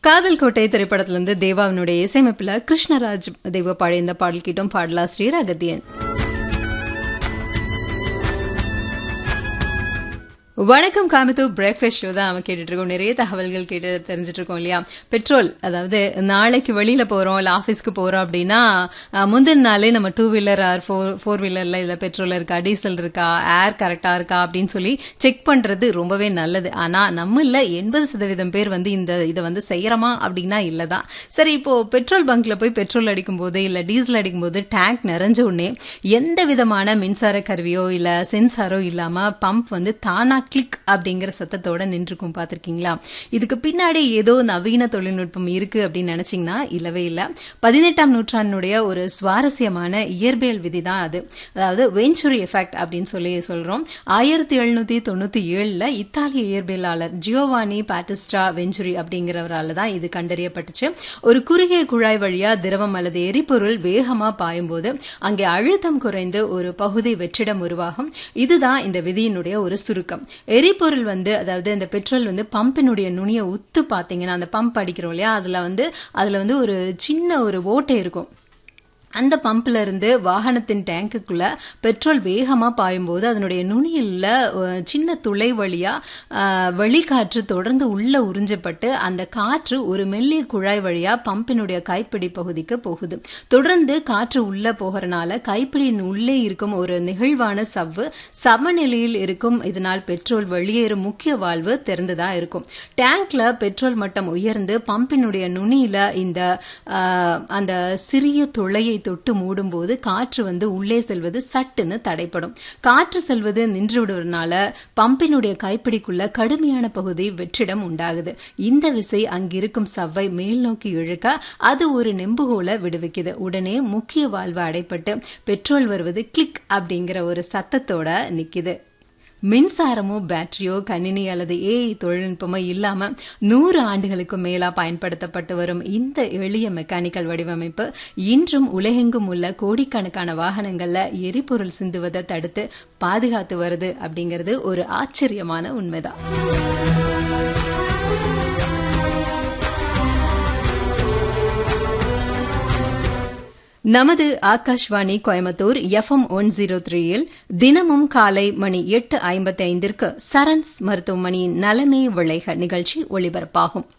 காதல் கோட்டை திரைப்படத்திலிருந்து தேவாவினுடைய இசையமைப்பில் கிருஷ்ணராஜ் தேவ பாடிய இந்த பாடல் கிட்டும் பாடலாசிரியர் அகத்தியன் வணக்கம் காமித்தூர் பிரேக்ஃபாஸ்ட் ஷோ தான் அவன் கேட்டுட்டு இருக்கோம் நிறைய தகவல்கள் கேட்டு தெரிஞ்சுட்டு இருக்கோம் இல்லையா பெட்ரோல் அதாவது நாளைக்கு வெளியில போறோம் இல்லை ஆஃபீஸ்க்கு போறோம் அப்படின்னா அஹ், முந்தின நாளே நம்ம two wheeler or four four வீலர்ல இதில் பெட்ரோல் இருக்கா டீசல் இருக்கா ஏர் கரெக்டா இருக்கா அப்படின்னு சொல்லி செக் பண்றது ரொம்பவே நல்லது ஆனா நம்மள எண்பது சதவீதம் பேர் வந்து இந்த இதை வந்து செய்யறோமா அப்படின்னா இல்லதான் சரி இப்போ பெட்ரோல் பங்க்ல போய் பெட்ரோல் அடிக்கும் போது இல்ல டீசல் அடிக்கும் போது டேங்க் நிறைஞ்ச உடனே எந்த விதமான மின்சார கருவியோ இல்ல சென்சாரோ இல்லாம பம்ப் வந்து தானா கிளிக் அப்படிங்கிற சத்தத்தோட நின்றுக்கும் பார்த்திருக்கீங்களா இதுக்கு பின்னாடி ஏதோ நவீன தொழில்நுட்பம் இருக்கு அப்படின்னு நினைச்சீங்கன்னா இல்லவே இல்லை பதினெட்டாம் நூற்றாண்டினுடைய ஒரு சுவாரஸ்யமான இயற்பியல் விதி தான் அது அதாவது வெஞ்சுரி எஃபெக்ட் அப்படின்னு சொல்லி சொல்றோம் ஆயிரத்தி எழுநூத்தி தொண்ணூத்தி ஏழுல இத்தாலிய இயற்பியலாளர் ஜியோவானி பாட்டிஸ்டா வெஞ்சுரி அப்படிங்கிறவரால தான் இது கண்டறியப்பட்டுச்சு ஒரு குறுகிய குழாய் வழியா திரவம் அல்லது எரிபொருள் வேகமா பாயும்போது அங்கே அழுத்தம் குறைந்து ஒரு பகுதி வெற்றிடம் உருவாகும் இதுதான் இந்த விதியினுடைய ஒரு சுருக்கம் எரிபொருள் வந்து அதாவது இந்த பெட்ரோல் வந்து பம்பினுடைய நுனியை உத்து பார்த்தீங்கன்னா அந்த பம்ப் அடிக்கிறோம் இல்லையா அதுல வந்து அதுல வந்து ஒரு சின்ன ஒரு ஓட்டை இருக்கும் அந்த பம்ப்ல இருந்து வாகனத்தின் டேங்குக்குள்ள பெட்ரோல் வேகமா பாயும்போது அதனுடைய நுனியில் அஹ், சின்ன துளை வழியா அஹ், வெளிக்காற்று தொடர்ந்து உள்ள உறிஞ்சப்பட்டு அந்த காற்று ஒரு மெல்லிய குழாய் வழியா பம்பினுடைய கைப்பிடி பகுதிக்கு போகுது தொடர்ந்து காற்று உள்ள போகிறனால கைப்பிடியின் உள்ளே இருக்கும் ஒரு நெகிழ்வான சவ்வு சமநிலையில் இருக்கும் இதனால் பெட்ரோல் வெளியேறும் முக்கிய வால்வு திறந்துதான் இருக்கும் டேங்க்ல பெட்ரோல் மட்டம் உயர்ந்து பம்பினுடைய நுனியில இந்த அஹ், அந்த சிறிய துளையை தொட்டு மூடும்போது காற்று வந்து உள்ளே செல்வது சட்டுன்னு தடைப்படும் காற்று செல்வது நின்று விடுவதனால பம்பினுடைய கைப்பிடிக்குள்ள கடுமையான பகுதி வெற்றிடம் உண்டாகுது இந்த விசை அங்கிருக்கும் சவ்வை மேல் நோக்கி இழுக்க அது ஒரு நெம்புகோலை விடுவிக்குது உடனே முக்கிய வால்வு அடைப்பட்டு பெட்ரோல் வருவது கிளிக் அப்படிங்கிற ஒரு சத்தத்தோட நிக்குது மின்சாரமோ பேட்டரியோ கணினி அல்லது ஏஐ தொழில்நுட்பமோ இல்லாம நூறு ஆண்டுகளுக்கு மேலா பயன்படுத்தப்பட்டு வரும் இந்த எளிய மெக்கானிக்கல் வடிவமைப்பு இன்றும் உலகெங்கும் உள்ள கோடிக்கணக்கான வாகனங்கள்ல எரிபொருள் சிந்துவதை தடுத்து பாதுகாத்து வருது அப்படிங்கிறது ஒரு ஆச்சரியமான உண்மைதான் நமது Akashvani Coimbatore FM one zero த்ரீயில் தினமும் காலை மணி எட்டு ஐம்பத்தி ஐந்திற்கு சரண்ஸ் மருத்துவமனையின் நலமே விளைக நிகழ்ச்சி ஒளிபரப்பாகும்